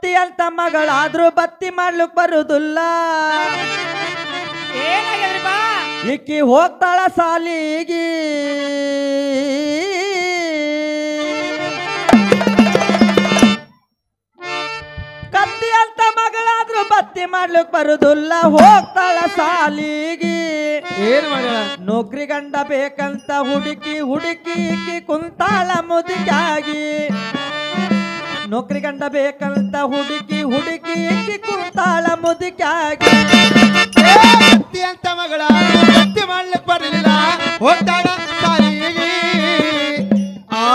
ಕತ್ತಿ ಅಂತ ಮಗಳಾದ್ರೂ ಬತ್ತಿ ಮಾಡ್ಲಿಕ್ ಬರುದಿಲ್ಲ ಏನಾಗ್ಯದ್ರಿಪ್ಪ ಇಕ್ಕಿ ಹೋಗ್ತಾಳ ಸಾಲಿಗಿ ಕತ್ತಿ ಅಂತ ಮಗಳಾದ್ರೂ ಬತ್ತಿ ಮಾಡ್ಲಿಕ್ ಬರುದಿಲ್ಲ ಹೋಗ್ತಾಳ ಸಾಲಿಗಿ ಏನ್ ಮಾಡ್ಯಾಳ ನೌಕರಿ ಗಂಡ ಬೇಕಂತ ಹುಡುಕಿ ಹುಡುಕಿ ಇಕ್ಕಿ ಕುಂತಾಳ ಮುದುಕಾಗಿ ನೌಕರಿ ಗಂಡ ಬೇಕಂತ ಹುಡುಕಿ ಹುಡುಕಿ ಇಕ್ಕಿ ಕುಂತಾಳ ಮುದುಕಾಗಿ ಏ ಕತ್ತಿ ಅಂತ ಮಗಳ ಕತ್ತಿ ಮಾಡ್ಲಿಕ್ ಬರಲಿಲ್ಲ ಹೋಗ್ತಾಳ ಸಾಲಿಗೆ ಆ.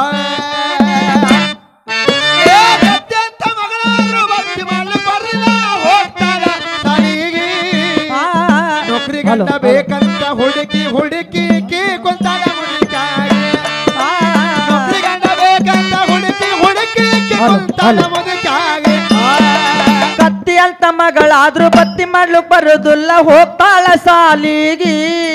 ಏ ಕತ್ತಿ ಅಂತ ಮಗಳಾದ್ರೂ ಭಕ್ತಿ ಮಾಡ್ಲಿಕ್ ಬರಲಿಲ್ಲ ಹೋಗ್ತಾಳ ಸಾಲಿಗೆ ಆ, ನೌಕರಿ ಹಲೋ, ಗಂಡ ಹಲೋ. ಬೇಕಂತ ಹುಡುಕಿ ಹುಡುಕಿ ಕಿ ಕುಂತಾಳ ಮುದುಕಾಗಿ ಆ, ನೌಕರಿ ಗಂಡ ಬೇಕಂತ ಹುಡುಕಿ ಹುಡುಕಿ ಕಿ ಹಲೋ, ಕುಂತಾಳ ಹಲೋ. ಮುದುಕಾಗಿ ಆ. ಕತ್ತಿ ಅಂತ ಮಗಳಾದ್ರೂ ಬತ್ತಿ ಮಾಡ್ಲಿಕ್ ಬರುದಿಲ್ಲ ಹೋಗ್ತಾಳ ಸಾಲಿಗಿ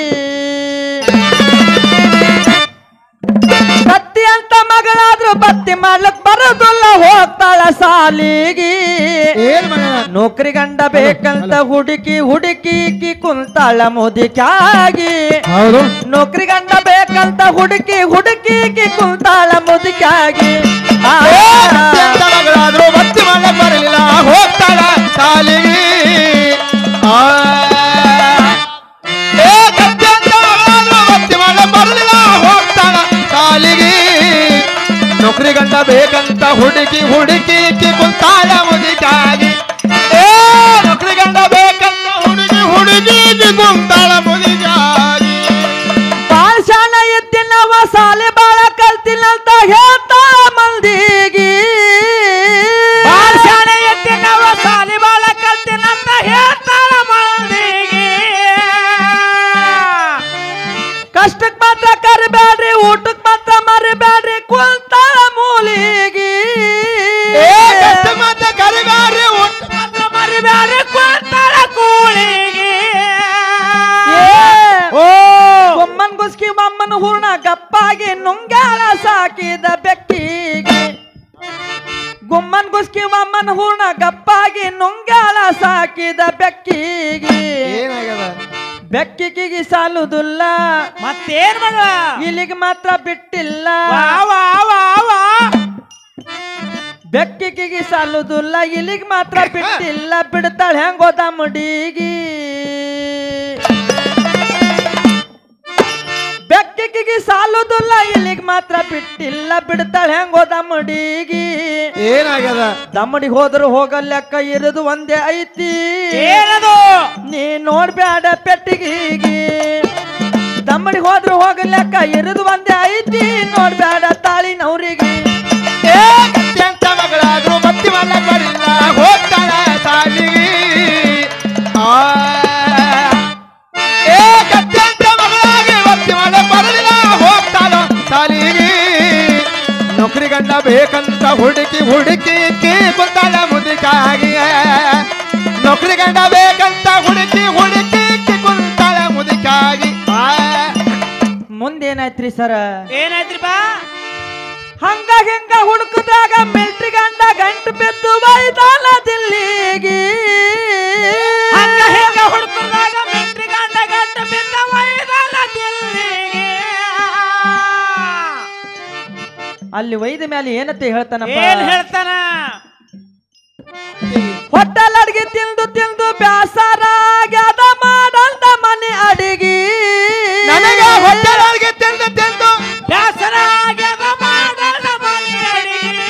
ಕತ್ತಿ ಅಂತ ಮಗಳಾದ್ರೂ ಬತ್ತಿ ಮಾಡ್ಲಿಕ್ ಬರುದಿಲ್ಲ ಹೋಗ್ತಾಳ ಸಾಲಿಗಿ ಏನ್ ಮಾಡ್ಯಾಳ ನೌಕರಿ ಗಂಡ ಬೇಕಂತ ಹುಡುಕಿ ಹುಡುಕಿ ಇಕ್ಕಿ ಕುಂತಾಳ ಮುದುಕಾಗಿ ಹೌದು ನೌಕರಿ ಗಂಡ ಬೇಕಂತ ಹುಡುಕಿ ಹುಡುಕಿ ಇಕ್ಕಿ ಕುಂತಾಳ ಮುದುಕಾಗಿ ಆ, ಎಂತ ಮಗಳಾದ್ರೂ ಭಕ್ತಿ ಮಾಡಕ್ ಬರಲಿಲ್ಲ ಹೋಗ್ತಾಳ ಸಾಲಿಗೆ ಆ. ಏ ಕತ್ತಿ ಅಂತ ಮಗಳಾದ್ರೂ ಭಕ್ತಿ ಮಾಡಕ್ ಬರಲಿಲ್ಲ ಹೋಗ್ತಾಳ ಸಾಲಿಗೆ ನೌಕರಿ ಗಂಡ ಬೇಕಂತ ಹುಡುಕಿ ಹುಡುಕಿ ಇಕ್ಕಿ ಕುಂತಾಳ ಮುದಿಕಾಗಿ ಏ ನೌಕರಿ ಗಂಡ ಬೇಕಂತ ಹುಡುಗಿ ಹುಡುಗಿ ಇಕ್ಕಿ ಕುಂತಾಳ ಮುದಿಕಾಗಿ ಬಾಳ್ ಶಾಣ ಎತ್ತಿನವ ಸಾಲೆ ಬಾಳ ಕಲ್ತಿನಂತ ಹೇಳ್ತಾಳ ಮಂದಿಗಿ ಬಾಳ್ ಶಾಣೆ ಎತ್ತಿನವ ಸಾಲಿ ಬಾಳ ಕಲ್ತಿನಂತ ಹೇಳ್ತಾಳ ಮಂದಿಗೆ ಕಷ್ಟಕ್ ಮಾತ್ರ ಕರಿಬೇಡ್ರಿ ಊಟಕ್ ಮಾತ್ರ ಮರಿಬೇಡ್ರಿ ಕುಂತಾಳ ಮೂಲಿಗಿ ಏ ಕಷ್ಟ ಮತ್ತೆ ಕರಿಗಾರಿ ಊಟ ಮಾತ್ರ ಮರಿಬ್ಯಾರೆ ಕುಂತಾಳ ಕೂಳಿಗೆ ಓ ಒಮ್ಮನ್ ಗುಸ್ಕಿ ಒಮ್ಮನ್ ಹೂರ್ಣ ಗಪ್ಪಾಗಿ ನುಂಗಾಳ ಸಾಕಿದ ಬೆಕ್ಕಿಗೆ ಗುಮ್ಮನ್ ಗುಸ್ಕಿ ಒಮ್ಮನ್ ಹೂರ್ಣ ಗಪ್ಪಾಗಿ ನುಂಗಾಳ ಸಾಕಿದ ಬೆಕ್ಕಿಗೆ ಏನಾಗ್ಯದ ಬೆಕ್ಕಿಗೆ ಸಾಲುದಿಲ್ಲ ಮತ್ತೇನ್ ಮಗಳ ಇಲ್ಲಿಗೆ ಮಾತ್ರ ಬಿಟ್ಟಿಲ್ಲ ವಾ ವಾ ವಾ ವಾ ಬೆಕ್ಕಿಗೆ ಸಾಲುದಿಲ್ಲ ಇಲ್ಲಿಗೆ ಮಾತ್ರ ಬಿಟ್ಟಿಲ್ಲ ಬಿಡ್ತಾಳೆ ಹೆಂಗೋದ ಮುಡಿಗಿ ಬೆಕ್ಕಿಗೆ ಸಾಲುದಿಲ್ಲ ಇಲ್ಲಿಗೆ ಮಾತ್ರ ಬಿಟ್ಟಿಲ್ಲ ಬಿಡ್ತಾಳೆ ಹೆಂಗೋದ ಮುಡಿಗಿ ಏನಾಗ್ಯದ ದಮ್ಮಡಿ ಹೋದ್ರು ಹೋಗಲ್ಲೆಕ್ಕ ಇರೋದು ಒಂದೇ ಐತಿ ಏನದು ನೀ ನೋಡ್ಬ್ಯಾಡ ಪೆಟ್ಟಿಗೆ ದಮ್ಮಡಿ ಹೋದ್ರು ಹೋಗಲ್ಲೆಕ್ಕ ಇರೋದು ಒಂದೇ ಐತಿ ನೋಡ್ಬ್ಯಾಡ ತಾಳಿ ನವ್ರಿಗೆ ಏ ಕತ್ತಿ ಅಂತ ಮಗಳಾದ್ರೂ ಭಕ್ತಿ ಮಾಡ್ಲಕ್ ಬರಲಿಲ್ಲ ಹೋಗ್ತಾಳ ಸಾಲಿಗೆ ಆ. ಏ ಕತ್ತಿ ಅಂತ ಮಗಳಾಗಿ ಭಕ್ತಿ ಮಾಡಕ್ ಬರಲಿಲ್ಲ ಹೋಗ್ತಾಳ ಸಾಲಿಗೆ ನೌಕರಿ ಗಂಡ ಬೇಕಂತ ಹುಡುಕಿ ಹುಡುಕಿ ಕಿ ಕುಂತಾಳ ಮುದುಕಾಗಿ ನೌಕರಿ ಗಂಡ ಬೇಕಂತ ಹುಡುಕಿ ಹುಡುಕಿ ಕಿ ಕುಂತಾಳ ಮುದುಕಾಗಿ ಆ. ಮುಂದೇನಾಯ್ತ್ರಿ ಸರ ಏನಾಯ್ತ್ರಿಪ್ಪ ಹಂಗ ಹಿಂಗ ಹುಡುಕದಾಗ ಮಿಲ್ಟ್ರಿ ಗಂಡ ಗಂಟು ಬಿದ್ದು ಬೈದಾನ ದಿಲ್ಲಿಗೆ ಹಂಗ ಹಿಂಗ ಹುಡುಕದಾಗ ಮಿಂಟ್ರಿ ಗಂಡ ಗಂಟ ಬಿದ್ದ ವೈದಲ್ಲ ದಿಲ್ಲಿಗೆ ಅಲ್ಲಿ ಒಯ್ದ ಮೇಲೆ ಏನತ್ತೆ ಹೇಳ್ತಾನಪ್ಪ ಏನ್ ಹೇಳ್ತಾನ ಹೋಟೆಲ್ ಅಡಿಗೆ ತಿಂದು ತಿಂದು ಬ್ಯಾಸರ ಆಗ್ಯಾದ ಮಾಡಲ್ದ ಮನೆ ಅಡಿಗೆ ನನಗೆ ಹೊಟ್ಟೆಗೆ ತಿಂದು ತಿಂದು ಬ್ಯಾಸರ ಆಗ್ಯದ ಮಾಡಲ್ಲ ಮನೆ ಅಡಿಗೆ.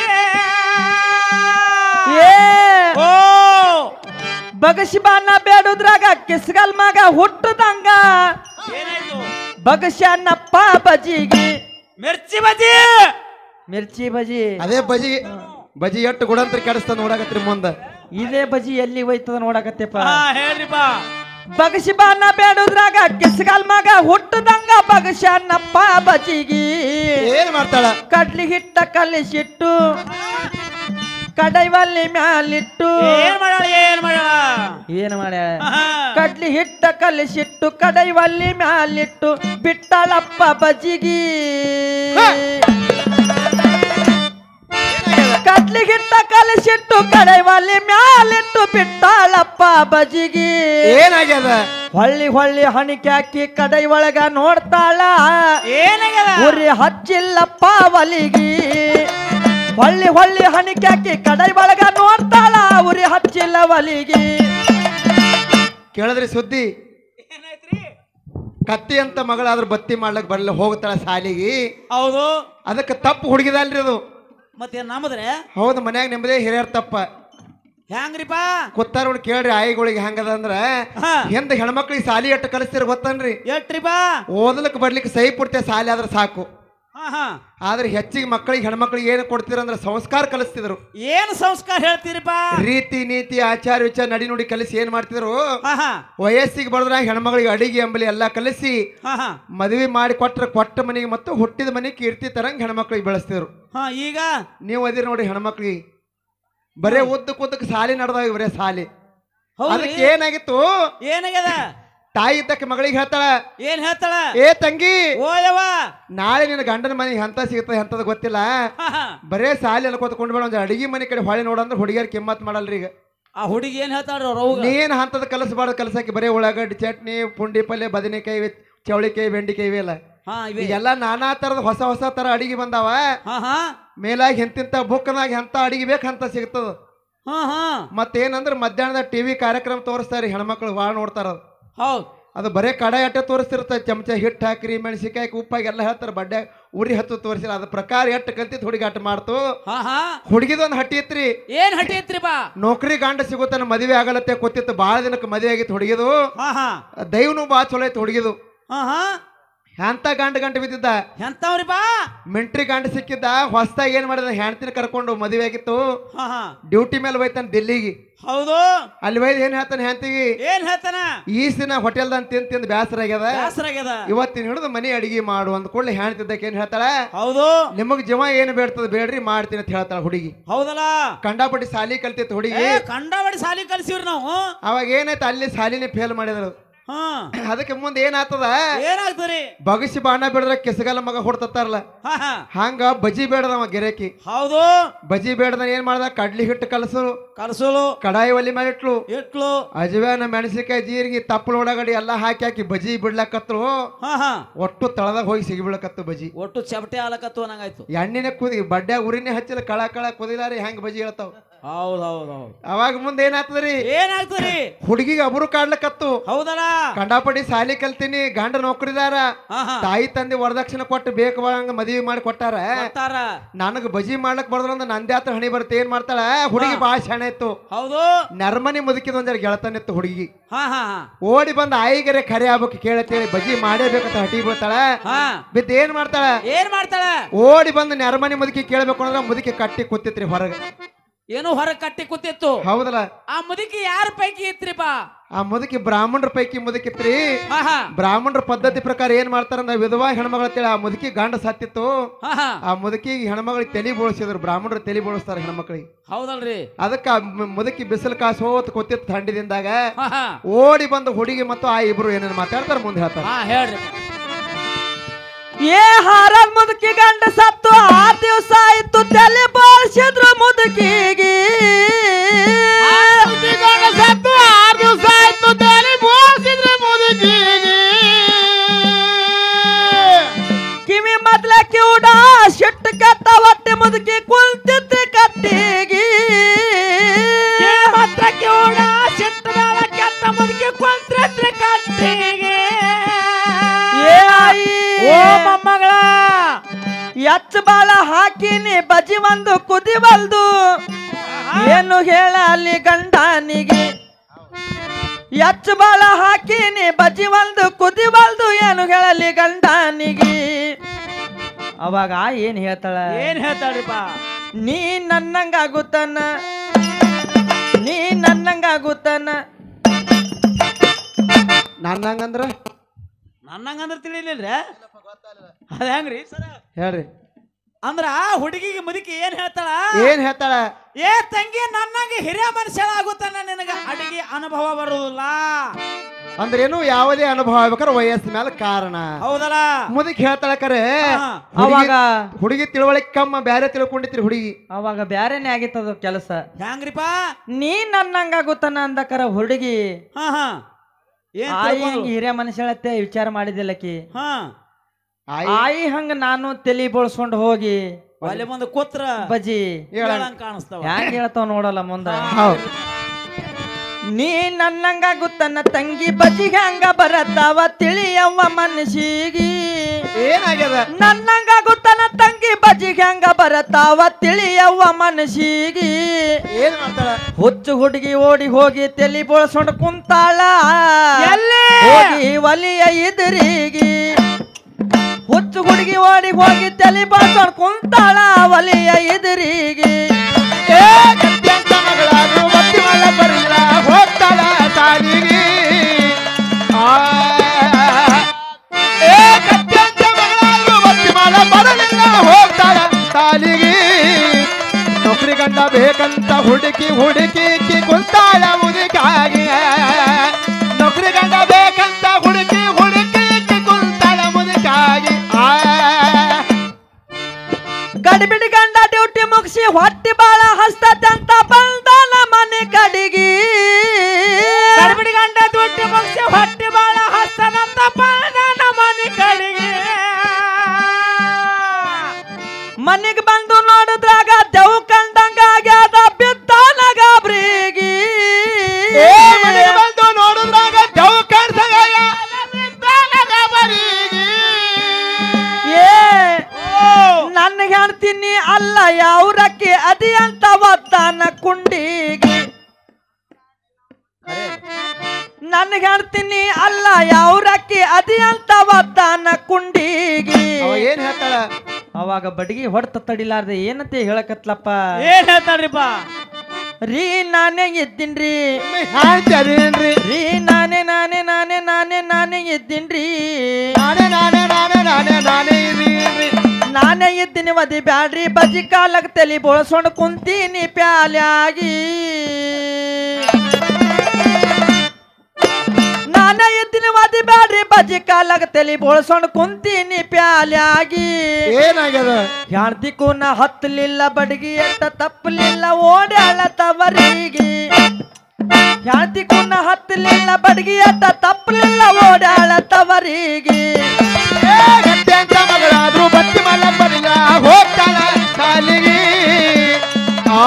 ಏ ಓ ಬಗಸಿ ಬಾನ ಬೇಡುದ್ರಾಗ ಕಿಸ್ಗಲ್ ಮಗ ಹುಟ್ಟದಂಗ ಏನಾಯ್ತು ಬಗಸ್ಯಾನಪ್ಪ ಬಜಿಗೆ ಮಿರ್ಚಿ ಬಜಿ ಮಿರ್ಚಿ ಬಜಿ ಅದೇ ಬಜಿ ಬಜಿ ಎಟ್ಟು ಗುಡಂತ್ರ ಕೆಡಿಸ್ತಾನ ನೋಡಕತ್ರಿ ಮುಂದ ಇದೇ ಬಜಿ ಎಲ್ಲಿ ಹೋಯ್ತದ ನೋಡಕತ್ತೆಪ್ಪ ಹಾ ಹೇಳ್ರಿಪ್ಪ ಬಗಸಿ ಬಾನ ಬೇಡುದ್ರಾಗ ಕಿಸ್ಗಲ್ ಮಗ ಹುಟ್ಟದಂಗ ಬಗಸ್ಯಾನಪ್ಪ ಬಜಿಗಿ ಏನ್ ಮಾಡ್ತಾಳ ಕಡ್ಲಿ ಹಿಟ್ಟ ಕಲಿಸಿಟ್ಟು ಕಡೈವಲ್ಲಿ ಮ್ಯಾಲಿಟ್ಟು ಏನ್ ಮಾಡಾಳ ಏನ್ ಮಾಡಾಳ ಏನ್ ಮಾಡ್ಯಾಳ ಆಹಾ. ಕಡ್ಲಿ ಹಿಟ್ಟ ಕಲಿಸಿಟ್ಟು ಕಡೈವಲ್ಲಿ ಮ್ಯಾಲಿಟ್ಟು ಬಿಟ್ಟಳಪ್ಪ ಬಜಿಗಿ ಕಡ್ಲಿ ಹಿಟ್ಟ ಕಲಿಸಿಟ್ಟು ಕಡೈವಲ್ಲಿ ಬಜಿಗಿ ಏನಾಗ್ಯದ ಹೊಳ್ಳಿ ಹೊಳ್ಳಿ ಹಣಿಕೆ ಹಾಕಿ ಕಡೈ ಒಳಗ ನೋಡ್ತಾಳ ಏನಾಗ್ಯದ ಉರಿ ಹಚ್ಚಿಲ್ಲಪ್ಪ ಒಲಿಗಿ ಹೊಳ್ಳಿ ಹೊಳ್ಳಿ ಹಣಿಕೆ ಹಾಕಿ ಕಡೈ ಒಳಗ ನೋಡ್ತಾಳ ಉರಿ ಹಚ್ಚಿಲ್ಲ ಒಲಿಗಿ ಕೇಳಿದ್ರಿ ಸುದ್ದಿ ಏನಾಯ್ತ್ರಿ ಕತ್ತಿ ಅಂತ ಮಗಳಾದ್ರೂ ಬತ್ತಿ ಮಾಡ್ಲಕ್ ಬರ್ಲಿಲ್ಲ ಹೋಗ್ತಾಳ ಸಾಲಿಗೆ ಹೌದು ಅದಕ್ಕೆ ತಪ್ಪು ಹುಡುಗಿದಲ್ರಿ ಅದು ಮತ್ತೆ ನಮ್ಮದ್ರೆ ಹೌದು ಮನ್ಯಾಗ ನಿಮ್ಮದೇ ಹಿರಿಯರ್ ತಪ್ಪ ಹ್ಯಾಂಗ್ರಿಪ್ಪ ಗೊತ್ತಾರ ನೋಡಿ ಕೇಳ್ರಿ ಆಯಿಗಳಿಗೆ ಹೆಂಗದ ಅಂದ್ರ ಹಾ. ಹಿಂದ ಹೆಣ್ಮಕ್ಳಿಗೆ ಸಾಲಿ ಎಟ್ಟು ಕಲಿಸ್ತೀರ ಗೊತ್ತನ್ರಿ ಎಷ್ಟ್ರಿಪ್ಪ ಓದಲಕ್ ಬರ್ಲಿಕ್ಕೆ ಸೈ ಪುಡ್ತೆ ಸಾಲಿ ಆದ್ರೆ ಸಾಕು ಹಾ ಹಾ ಆದ್ರೆ ಹೆಚ್ಚಿಗೆ ಮಕ್ಕಳಿಗೆ ಹೆಣ್ಮಕ್ಳಿಗೆ ಏನು ಕೊಡ್ತೀರ ಅಂದ್ರೆ ಸಂಸ್ಕಾರ ಕಲಿಸ್ತಿದ್ರು ಏನ್ ಸಂಸ್ಕಾರ ಹೇಳ್ತೀರಿಪ್ಪ ರೀತಿ ನೀತಿ ಆಚಾರ ವಿಚಾರ ನಡಿ ನುಡಿ ಕಲಿಸಿ ಏನ್ ಮಾಡ್ತಿದ್ರು ಹಾ ಹಾ ವಯಸ್ಸಿಗೆ ಬಡದ್ರ ಹೆಣ್ಮಗಳಿಗೆ ಅಡಿಗೆ ಎಂಬಲಿ ಎಲ್ಲ ಕಲಿಸಿ ಹಾ ಹಾ ಮದುವೆ ಮಾಡಿ ಕೊಟ್ರ ಕೊಟ್ಟ ಮನೆಗೆ ಮತ್ತು ಹುಟ್ಟಿದ ಮನೆಗೆ ಕೀರ್ತಿ ತರಂಗ್ ಹೆಣ್ಮಕ್ಳಿಗೆ ಬೆಳೆಸ್ತಿದ್ರು ಹಾ ಈಗ ನೀವು ಅದಿರಿ ನೋಡಿ ಹೆಣ್ಮಕ್ಳಿಗೆ ಬರೇ ಉದ್ದಕ್ಕೆ ಉದ್ದಕ್ಕೆ ಸಾಲಿ ನಡೆದಾಗ ಬರೇ ಸಾಲಿ ಹೌದ್ರಿ ಅದಕ್ಕೆ ಏನಾಗಿತ್ತು ಏನಾಗ್ಯದ ತಾಯಿ ಇದ್ದಕ್ಕೆ ಮಗಳಿಗೆ ಹೇಳ್ತಾಳ ಏನ್ ಹೇಳ್ತಾಳ ಏ ತಂಗಿ ಓಯವ್ವ ನಾಳೆ ನಿನ್ನ ಗಂಡನ ಮನೆಗೆ ಎಂತ ಸಿಗ್ತದೆ ಎಂತದ ಗೊತ್ತಿಲ್ಲ ಹಾ ಹಾ ಬರೇ ಸಾಲಿ ಎಲ್ಲ ಕೂತ್ಕೊಂಡು ಬೇಡ ಒಂದು ಅಡಿಗೆ ಮನೆ ಕಡೆ ಹೊಳೆ ನೋಡಂದ್ರೆ ಹುಡುಗಿಯರ್ ಕಿಮ್ಮತ್ ಮಾಡಲ್ರಿ ಈಗ ಆ ಹುಡುಗಿ ಏನ್ ಹೇಳ್ತಾಳ್ರಿ ಅವ್ರ ಅವ್ಗ ನೀನ್ ಹಂತದ ಕಲಸಬಾರ್ದು ಕಲಸಕ್ಕೆ ಬರೇ ಉಳ್ಳಾಗಡ್ಡಿ ಚಟ್ನಿ ಪುಂಡಿ ಪಲ್ಯ ಬದನೆಕಾಯಿ ಇವೆ, ಚವಳಿಕಾಯಿ ಬೆಂಡಿಕಾಯಿ ಇವೆ ಅಲ್ಲ ಹಾ ಇವೆ ಈಗೆಲ್ಲ ನಾನಾ ತರದ ಹೊಸ ಹೊಸ ತರ ಅಡಿಗೆ ಬಂದಾವ ಹಾ ಹಾ ಮೇಲಾಗಿ ಎಂತಿಂತ ಬುಕ್ನಾಗ ಎಂತ ಅಡಿಗೆ ಬೇಕಂತ ಸಿಗ್ತದ ಹಾ ಹಾ ಮತ್ತೇನಂದ್ರೆ ಮಧ್ಯಾಹ್ನದ ಟಿವಿ ಕಾರ್ಯಕ್ರಮ ತೋರಿಸ್ತಾರೆ ಹೆಣ್ಮಕ್ಳು ಭಾಳ ನೋಡ್ತಾರ ಅದು. ಹೌದ್ ಅದು ಬರೇ ಕಡೆ ಅಟ್ಟೆ ತೋರಿಸ್ತಿರ್ತಾರೆ ಚಮಚ ಹಿಟ್ಟು ಹಾಕ್ರಿ ಮೆಣಸಿಕಾಯಿ ಉಪ್ಪಾಗಿ ಎಲ್ಲ ಹೇಳ್ತಾರೆ ಬಡ್ಡೆ ಉರಿ ಹತ್ತು ತೋರಿಸಿರ ಅದ್ರ ಪ್ರಕಾರ ಎಟ್ಟು ಕಲ್ತಿತ್ತು ಹುಡುಗಿ ಅಟ್ಟು ಮಾಡ್ತು ಹಾ ಹಾ ಹುಡುಗಿದೊಂದು ಹಟ್ಟಿ ಇತ್ರಿ ಏನ್ ಹಟ್ಟಿ ಐತ್ರಿಪ್ಪ ನೌಕರಿ ಗಂಡ ಸಿಗುತ್ತಾನ ಮದುವೆ ಆಗಲತ್ತೆ ಕೂತಿತ್ತು ಭಾಳ ದಿನಕ್ಕೆ ಮದುವೆ ಆಗಿತ್ತು ಹುಡುಗಿದು ಹಾ ಹಾ ದೈವನು ಭಾಳ ಚಲೋ ಐತಿ ಹುಡುಗಿದು ಹಾ ಹಾ ಎಂತ ಗಂಡ ಗಂಟ ಬಿದ್ದಿದ್ದ ಎಂತವ್ರಿಪ್ಪ ಮಿಂಟ್ರಿ ಗಂಡ ಸಿಕ್ಕಿದ್ದ ಹೊಸ್ದಾಗಿ ಏನ್ ಮಾಡಿದ ಹೆಣ್ತಿನ ಕರ್ಕೊಂಡು ಮದುವೆ ಆಗಿತ್ತು ಹಾ ಹಾ ಡ್ಯೂಟಿ ಮೇಲೆ ಹೋಯ್ತಾನ ದಿಲ್ಲಿಗೆ ಹೌದು ಅಲ್ಲಿ ಒಯ್ದು ಏನ್ ಹೇಳ್ತಾನೆ ಹೆಂಡತಿಗೆ ಏನ್ ಹೇಳ್ತಾನ ಈ ದಿನ ಹೋಟೆಲ್ದಾಗ ತಿಂದ್ ತಿಂದು ಬೇಸರ ಆಗ್ಯದ ಬ್ಯಾಸರಾಗ್ಯದ ಇವತ್ತಿನ ಹಿಡಿದು ಮನೆ ಅಡಿಗೆ ಮಾಡು ಅಂದ ಕೂಡಲೇ ಹೆಣ್ತಿದ್ದಕ್ಕೆ ಏನ್ ಹೇಳ್ತಾಳ ಹೌದು ನಿಮಗ್ ಜೀವ ಏನ್ ಬೇಡ್ತದ ಬೇಡ್ರಿ ಮಾಡ್ತೀನಿ ಅಂತ ಹೇಳ್ತಾಳ ಹುಡುಗಿ ಹೌದಲ್ಲ ಕಂಡಾಪಟ್ಟಿ ಸಾಲಿ ಕಲ್ತಿತ್ತು ಹುಡುಗಿ ಏ ಕಂಡಾಬಡಿ ಸಾಲಿ ಕಲ್ಸಿವ್ರಿ ನಾವು ಅವಾಗ ಏನಾಯ್ತು ಅಲ್ಲಿ ಸಾಲಿನೇ ಫೇಲ್ ಮಾಡಿದ್ರು ಹಾ ಅದಕ್ಕೆ ಮುಂದೆ ಏನಾಗ್ತದ ಏನಾಗ್ತದ್ರಿ ಬಗಸಿ ಬಾಣ ಬೇಡದ್ರ ಕೆಸಗಲ್ಲ ಮಗ ಹೊಡ್ತಾರಲ್ಲ ಹಾ ಹಾ ಹಂಗ ಬಜಿ ಬೇಡದವ ಗೆರೆಕಿ ಹೌದು ಬಜಿ ಬೇಡದ ಏನ್ ಮಾಡ್ದ ಕಡ್ಲಿ ಹಿಟ್ಟು ಕಲಸು ಕಲ್ಸೋಲು ಕಡಾಯಿ ಒಲಿ ಮೇಲೆ ಇಟ್ಲು ಇಟ್ಲು ಅಜವಾನ ಮೆಣಸಿನಕಾಯಿ ಜೀರಿಗೆ ತಪ್ಪಲು ಒಳಗಡೆ ಎಲ್ಲ ಹಾಕಿ ಹಾಕಿ ಬಜಿ ಬಿಡ್ಲಕತ್ರು ಹಾ ಹಾ ಒಟ್ಟು ತಳದಾಗ ಹೋಗಿ ಸಿಗಿಬಿಡಕತ್ತು ಬಜಿ ಒಟ್ಟು ಚಪಟೆ ಆಲಕತ್ತು ಅನ್ನಂಗಾಯ್ತು ಎಣ್ಣಿನ ಕುದಿ ಬಡ್ಡ್ಯಾಗ ಉರಿನೇ ಹಚ್ಚಿಲ್ಲ ಕಳ ಕಳ ಕುದಿಲಾರಿ ಹೆಂಗ್ ಬಜಿ ಹೇಳ್ತಾವ ಹೌದ್ ಹೌದ್ ಹೌದ್ ಅವಾಗ ಮುಂದೆ ಏನಾಗ್ತದ್ರಿ ಏನಾಗ್ತದ್ರಿ ಹುಡುಗಿಗೆ ಅಬರು ಕಾಡ್ಲಕತ್ತು ಹೌದಲ್ಲ ಕಂಡಾಪಡಿ ಸಾಲಿ ಕಲ್ತೀನಿ ಗಂಡ ನೌಕರಿದಾರ ಹಾ ಹಾ ತಾಯಿ ತಂದೆ ವರದಕ್ಷಿಣೆ ಕೊಟ್ಟು ಬೇಕು ಹಂಗ ಮದುವೆ ಮಾಡಿ ಕೊಟ್ಟಾರ ಕೊಟ್ಟಾರ ನನಗ್ ಬಜಿ ಮಾಡ್ಲಕ್ ಬರ್ದ್ರ ನಂದೇ ಆತ್ರ ಹಣಿ ಬರುತ್ತೆ ಏನ್ ಮಾಡ್ತಾಳ ಹುಡುಗಿ ಭಾಳ ಶಾಣೆ ಇತ್ತು ಹೌದು ನರ್ಮನಿ ಮುದುಕಿದ ಒಂದ್ ಜರ ಗೆಳತನ ಇತ್ತು ಹುಡುಗಿ ಹಾ ಹಾ ಹಾ ಓಡಿ ಬಂದ ಆಯಿಗರೆ ಕರೆ ಆಗ್ಬೇಕು ಕೇಳತ್ತೇಳಿ ಬಜಿ ಮಾಡೇಬೇಕಂತ ಹಟಿ ಬೀಳ್ತಾಳ ಹಾ ಬಿದ್ದು ಏನ್ ಮಾಡ್ತಾಳ ಏನ್ ಮಾಡ್ತಾಳ ಓಡಿ ಬಂದು ನೆರಮನಿ ಮುದುಕಿ ಕೇಳ್ಬೇಕು ಅಂದ್ರೆ ಮುದುಕಿ ಕಟ್ಟಿ ಕೂತಿತ್ರಿ ಹೊರಗೆ ಏನೋ ಹೊರಗ್ ಕಟ್ಟಿ ಕೂತಿತ್ತು ಹೌದಲ್ಲ ಆ ಮುದುಕಿ ಯಾರ ಪೈಕಿ ಇತ್ರಿಪ್ಪ ಆ ಮುದುಕಿ ಬ್ರಾಹ್ಮಣರ ಪೈಕಿ ಮುದುಕಿತ್ರಿ ಹಾ ಹಾ ಬ್ರಾಹ್ಮಣರ ಪದ್ಧತಿ ಪ್ರಕಾರ ಏನ್ ಮಾಡ್ತಾರ ಅಂದ್ರೆ ವಿಧವಾ ಹೆಣ್ಮಗಳ ಅಂತೇಳಿ ಆ ಮುದುಕಿ ಗಂಡ ಸತ್ತಿತ್ತು ಹಾ ಹಾ ಆ ಮುದುಕಿಗೆ ಹೆಣ್ಮಗಳಿಗೆ ತಲೆ ಬೋಳಿಸಿದ್ರು ಬ್ರಾಹ್ಮಣರು ತಲೆ ಬೋಳಿಸ್ತಾರ ಹೆಣ್ಮಕ್ಳಿಗೆ ಹೌದಲ್ರಿ ಅದಕ್ಕೆ ಆ ಮ- ಮುದುಕಿ ಬಿಸಿಲು ಕಾಸು ಹೋತ್ ಕೂತಿತ್ತು ಥಂಡಿದಿಂದಾಗ ಹಾ ಹಾ ಓಡಿ ಬಂದು ಹುಡುಗಿ ಮತ್ತು ಆ ಇಬ್ರು ಏನೇನು ಮಾತಾಡ್ತಾರ ಮುಂದೆ ಹೇಳ್ತಾರ ಹಾ ಹೇಳ್ರಿ ಏ ಹಾರಲ್ ಮುದುಕಿ ಗಂಡ ಸತ್ತು ಆ ದಿವಸ ಆಯ್ತು ತಲೆ ಬೋಳ್ಸಿದ್ರು ಮುದುಕಿಗೆ ಸತ್ತು ಆರು ದಿವಸ ಆಯ್ತು ತಲೆ ಬೋಳಿಸಿದ್ರು ಮುದುಕಿಗೆ ಕಿವಿ ಮೊದ್ಲ ಕಿವುಡ ಶಿಟ್ಟು ಕತ್ತ ಹೊಟ್ಟೆ ಮುದುಕಿ ಕುಲ್ತಿತ್ತು ಕಟ್ಟಿಗೆ ಮಾತ್ರ ಕಿವುಡ ಸಿಟ್ಟದಾಳ ಕೆಟ್ಟ ಮುದುಕಿ ಕೊಂತ್ರತ್ರ ಕಟ್ಟಿಗೆ ಏ ಆಯಿ ಓ ಮೊಮ್ಮಗಳ ಎಚ್ಚ ಬಾಳ ಹಾಕಿನಿ ಬಜಿ ಒಂದು ಕುದಿವಲ್ದು ಏನು ಹೇಳ ಅಲ್ಲಿ ಗಂಡನಿಗೆ ಎಚ್ಚ ಬಾಳ ಹಾಕಿನಿ ಬಜಿ ಒಂದು ಕುದಿವಲ್ದು ಏನು ಹೇಳಲಿ ಗಂಡನಿಗೆ ಅವಾಗ ಏನ್ ಹೇಳ್ತಾಳ ಏನ್ ಹೇಳ್ತಾಳ್ರಿಪ್ಪ ನೀ ನನ್ನಂಗಾಗುತ್ತಾನ ನೀ ನನ್ನಂಗಾಗುತ್ತಾನ ನನ್ನ ಹಂಗಂದ್ರ ನನ್ನಂಗಂದ್ರ ತಿಳಿಲಿಲ್ರಿ ಅದ ಹೆಂಗ್ರಿ ಸರ ಹೇಳ್ರಿ ಅಂದ್ರ ಆ ಹುಡುಗಿಗೆ ಮುದುಕಿ ಏನ್ ಹೇಳ್ತಾಳ ಏನ್ ಹೇಳ್ತಾಳ ಏ ತಂಗಿ ನನ್ನಂಗೆ ಹಿರಿಯ ಮನುಷ್ಯಳ ಆಗುತ್ತಾನ ನಿನಗ ಅಡಿಗೆ ಅನುಭವ ಬರುವುದಿಲ್ಲ ಅಂದ್ರೇನು ಯಾವುದೇ ಅನುಭವ ಆಗ್ಬೇಕಾದ್ರೆ ವಯಸ್ಸಿನ ಮೇಲೆ ಕಾರಣ ಹೌದಲ್ಲ ಮುದಕ್ ಹೇಳ್ತಾಳೆ ಕರೆ ಹಾ. ಅವಾಗ ಹುಡುಗಿ ತಿಳುವಳಿಕೆ ಕಮ್ಮ ಬ್ಯಾರೆ ತಿಳ್ಕೊಂಡಿತ್ರಿ ಹುಡುಗಿ ಅವಾಗ ಬ್ಯಾರೆನೇ ಆಗಿತ್ತದ ಕೆಲಸ ಹ್ಯಾಂಗ್ರಿಪ್ಪ ನೀ ನನ್ನಂಗಾಗುತ್ತಾನ ಅಂದಕರ ಹುಡುಗಿ ಹಾ ಹಾ ಏನ್ ಆಯಿ ತಿಳ್ಕೊಂಡ್ರು? ಹಂಗ ಹಿರಿಯ ಮನುಷ್ಯಳತ್ತೆ ವಿಚಾರ ಮಾಡಿದಿಲ್ಲಕಿ ಹಾ ಆಯ್ ಆಯಿ ಹಂಗ ನಾನು ತಲಿ ಬೋಳ್ಸ್ಕೊಂಡು ಹೋಗಿ ಒಲೆ ಮುಂದೆ ಕೂತ್ರ ಬಜಿ ಹೇಳ ಹೇಳಂಗ್ ಕಾಣಿಸ್ತಾವ ಹ್ಯಾಂಗ ಹೇಳ್ತಾವ ನೋಡಲ್ಲ ಮುಂದ ಹೌದು ನೀ ನನ್ನಂಗಾಗುತ್ತನ ತಂಗಿ ಬಜಿ ಹಂಗ ಬರತಾವ ತಿಳಿಯವ್ವ ಮನಸ್ಸಿಗಿ ಏನಾಗ್ಯದ ನನ್ನಂಗಾಗುತ್ತನ ತಂಗಿ ಬಜಿ ಹಂಗ ಬರತಾವ ತಿಳಿಯವ್ವ ಮನಸ್ಸಿಗಿ ಏನ್ ಮಾಡ್ತಾಳ ಹುಚ್ಚು ಹುಡುಗಿ ಓಡಿ ಹೋಗಿ ತಲಿ ಬೋಳ್ಸ್ಕೊಂಡು ಕುಂತಾಳ ಎಲ್ಲಿ? ಹೋಗಿ ಒಲಿಯ ಇದ್ರಿಗೆ ಹುಚ್ಚು ಹುಡುಗಿ ಓಡಿ ಹೋಗಿ ತಲಿ ಬೋಳ್ಸ್ಕೊಂಡು ಕುಂತಾಳ ಒಲಿಯ ಇದ್ರಿಗೆ ಏ ಗತ್ಯಂತ ಮಗಳಾದ್ರು ಬತ್ತಿ ಮಳ ಬರಲಿಲ್ಲ ಹೋಗ್ತಾಳ ಸಾಲಿಗೆ ಆ, ಏ ಗತ್ಯಂತ ಮಗಳಾದ್ರು ಬತ್ತಿ ಮಳ ಬರಲಿಲ್ಲ ಹೋಗ್ತಾಳ ಸಾಲಿಗೆ ನೌಕರಿ ಗಂಡ ಬೇಕಂತ ಹುಡುಕಿ ಹುಡುಕಿ ಕಿ ಕುಂತಾಳ ಮುದುಕಾಗಿ ನೌಕರಿ ಗಂಡ ಬೇಕಂತ ಹುಡುಕಿ ಹುಡುಕಿ ಕಿ ಕುಂತಾಳ ಮುದುಕಾಗಿ ಆ ಗಡಿಬಿಡಿ ಗಂಡ ಡ್ಯೂಟಿ ಮುಗಿಸಿ ಹೊಟ್ಟಿ ಬಾಳ ಹಸ್ತದಂತ ಬಂದನ ಮನೆ ಕಡಿಗಿ ಗಡಿಬಿಡಿ ಗಂಡ ದುಡ್ಡು ಮುಗಿಸಿ ಹೊಟ್ಟೆ ಬಾಳ ಹಸ್ತನಂತ ಬಾಣ ಮನೆ ಕಡೆಗೆ ಮನೆಗೆ ಬಂದು ನೋಡಿದ್ರಾಗ ದೆವ್ ಕಂಡಂಗ ಆಗ್ಯಾದ ಬಿದ್ದಾನ ಗಾಬ್ರಿಗೆ ಏ ಮನೆಗೆ ಬಂದು ನೋಡಿದ್ರಾಗ ದೆವ್ವ ಕಾಣ್ಸಂಗಾಗ ಏ ನನ್ನ ಹೇಳ್ತೀನಿ ಅಲ್ಲ ಯಾವ್ರಕ್ಕೆ ಅದಿ ಅಂತ ಒದ್ದಾನ ಕುಂಡಿಗೆ ನನ್ನ ಹೇಳ್ತೀನಿ ಅಲ್ಲ ಯಾವ್ರಕ್ಕೆ ಅದಿ ಅಂತ ಒದ್ದಾನ ಕುಂಡಿಗೆ ಅವ ಏನ್ ಹೇಳ್ತಾಳ ಅವಾಗ ಬಡಗಿ ಹೊಡ್ತ ತಡಿಲಾರ್ದೆ ಏನಂತ ಹೇಳಕತ್ಲಪ್ಪ ಏನ್ ಹೇಳ್ತಾರ್ರಿಪ್ಪ ರೀ ನಾನೇ ಇದ್ದೀನ್ರಿ ಹಾಡ್ತಾರೇನ್ರಿ ರೀ ನಾನೇ ನಾನೇ ನಾನೇ ನಾನೇ ನಾನೇ ಇದ್ದೀನ್ರಿ ನಾನೇ ನಾನೇ ನಾನೇ ನಾನೇ ನಾನೇ ಇದೀನ್ರಿ ನಾನೇ ಇದ್ದೀನಿ ಮದಿ ಬ್ಯಾಡ್ರಿ ಬಜ್ಜಿ ಕಾಲಕ್ ತಲಿ ಬೋಳ್ಸೊಂಡ್ ಕುಂತೀನಿ ಪ್ಯಾಲ್ಯಾಗಿ ನಾನೇ ಇದ್ದೀನಿ ಮದಿ ಬ್ಯಾಡ್ರಿ ಬಜ್ಜಿ ಕಾಲಕ್ ತಲಿ ಬೋಳ್ಸೊಂಡ್ ಕುಂತೀನಿ ಪ್ಯಾಲ್ಯಾಗಿ ಏನಾಗ್ಯದ ಹೆಣ್ತಿಗೂ ನಾ ಹತ್ತಲಿಲ್ಲ ಬಡಗಿ ಎಟ್ಟ ತಪ್ಪಲಿಲ್ಲ ಓಡ್ಯಾಳ ತವರಿಗೆ ಹೆಣ್ತಿಗೂ ನಾ ಹತ್ತಲಿಲ್ಲ ಬಡಗಿ ಎಟ್ಟ ತಪ್ಪಲಿಲ್ಲ ಓಡ್ಯಾಳ ತವರಿಗೆ ಏ ಗತ್ಯಂತ ಮಗಳಾದ್ರು ಬತ್ತಿ ಮಲ್ಲ ಬರಿಲ್ಲ ಹೋಗ್ತಾಳ ಶಾಲಿಗೆ ಆ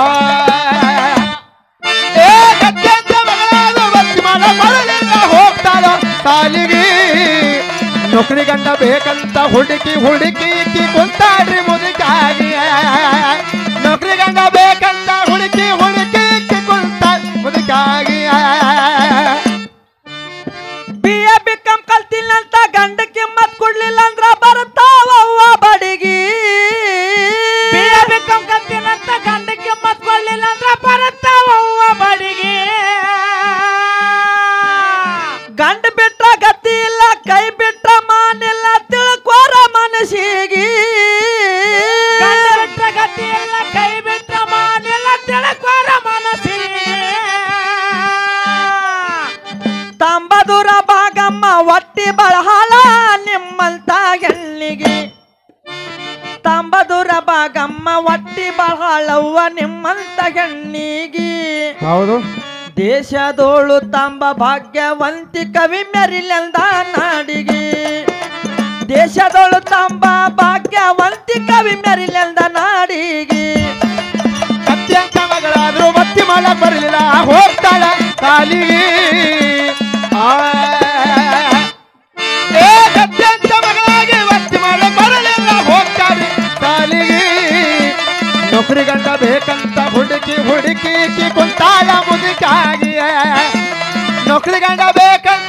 ಏ ಗತ್ಯಂತ ಮಗಳಾದ್ರು ಬತ್ತಿ ಮಲ್ಲ ಬರಲಿಲ್ಲ ಹೋಗ್ತಾಳ ಶಾಲಿಗೆ ನೌಕರಿ ಗಂಡ ಬೇಕಂತ ಹುಡುಕಿ ಹುಡುಕಿ ಕಿ ಕುಂತಾಡ್ರಿ ಮುದುಕಾಗಿ ನೌಕರಿ ಗಂಡ ಬೇಕಂತ ಹುಡುಕಿ ಹುಡುಕಿ ಕಿ ಕುಂತ ಮುದುಕಾಗಿ ಬಿ ಎ ಬಿ ಕಮ್ ಕಲ್ತಿಲ್ಲ ಅಂತ ಗಂಡ ಕಿಮ್ಮತ್ ಕೊಡ್ಲಿಲ್ಲ ಅಂದ್ರ ಬರ್ತಾವ ಅವ್ವ ಬಡಗಿ ಬೇಕಂ ಕತ್ತಿನಂತ ಗಂಡ ಕಿಮ್ಮತ್ ಕೊಡ್ಲಿಲ್ಲ ಅಂದ್ರ ಬರುತ್ತಾವ ಅವ್ವ ಬಡಿಗೆ ಗಂಡ ಬಿಟ್ರ ಗತಿ ಇಲ್ಲ ಕೈ ಬಿಟ್ರ ಮಾನಿಲ್ಲ ತಿಳ್ಕೋರ ಮನಸ್ಸಿಗೆ ಗಂಡ ಬಿಟ್ರ ಗತಿ ಎಲ್ಲ ಕೈ ಬಿಟ್ರ ಮಾನೆಲ್ಲ ತಿಳ್ಕೋರ ಮನಸ್ಸಿಗೆ ತಂಬದೂರ ಭಾಗಮ್ಮ ಒಟ್ಟಿ ಬಳಹಾಳ ನಿಮ್ಮಂತ ಹೆಣ್ಣಿಗೆ ತಂಬದೂರ ಭಾಗಮ್ಮ ಒಟ್ಟಿ ಬಳಹಾಳವ್ವ ನಿಮ್ಮಂತ ಹೆಣ್ಣಿಗೆ ಹೌದು ದೇಶದೋಳು ತಾಂಬ ಭಾಗ್ಯವಂತಿ ಕವಿ ಮೆರಿಲೆಂದ ನಾಡಿಗೆ ದೇಶದೋಳು ತಾಂಬ ಭಾಗ್ಯವಂತಿ ಕವಿ ಮೆರಿಲೆಂದ ನಾಡಿಗೆ ಅತ್ಯಂತ ಮಗಳಾದ್ರೂ ಬತ್ತಿ ಮಾಡ ಬರಲಿಲ್ಲ ಹೋಗ್ತಾಳ ಕಾಲಿಗೆ ಆ, ಏ ಅತ್ಯಂತ ಮಗಳಾಗಿ ಬತ್ತಿ ಮಾಡ ಬರಲಿಲ್ಲ ಹೋಗ್ತಾಳೆ ಕಾಲಿಗೆ ನೌಕರಿ ಗಂಡ ಬೇಕಂತ ಹುಡುಕಿ ಹುಡುಕಿ ಕಿ ಕುಂತಾಳ ಮುದುಕಾಗಿ ನೌಕರಿ ಗಂಡ ಬೇಕಂತ